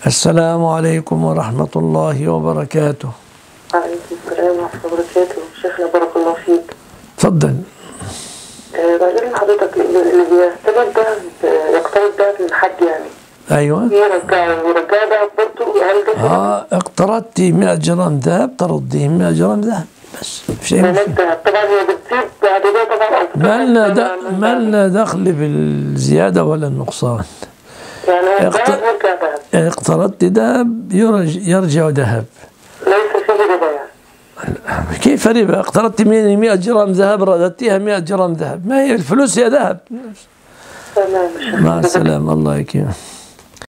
السلام عليكم ورحمة الله وبركاته وعليكم السلام ورحمة الله وبركاته شيخنا بارك الله فيك تفضل آه، بعدين حضرتك اللي اللي بيعتمد ده آه، يقترض ده من حد يعني أيوة يرجع يرجع ده برضه هل ده آه اقترضت 100 جرام ذهب ترديه 100 جرام ذهب بس في شيء بيانات مشكلة. ده طبعا هي بتزيد بعد ده طبعا أو بتقل ما لنا طبعاً د- من ما ده. لنا دخل بالزيادة ولا النقصان يعني هو اقت- ده يرجع ده يعني اقترضت ذهب يرج- يرجع ذهب ليس فيه ربا يعني كيف ربا اقترضت مني 100 جرام ذهب رددتها 100 جرام ذهب ما هي الفلوس هي ذهب تمام مع السلامة الله يكرمك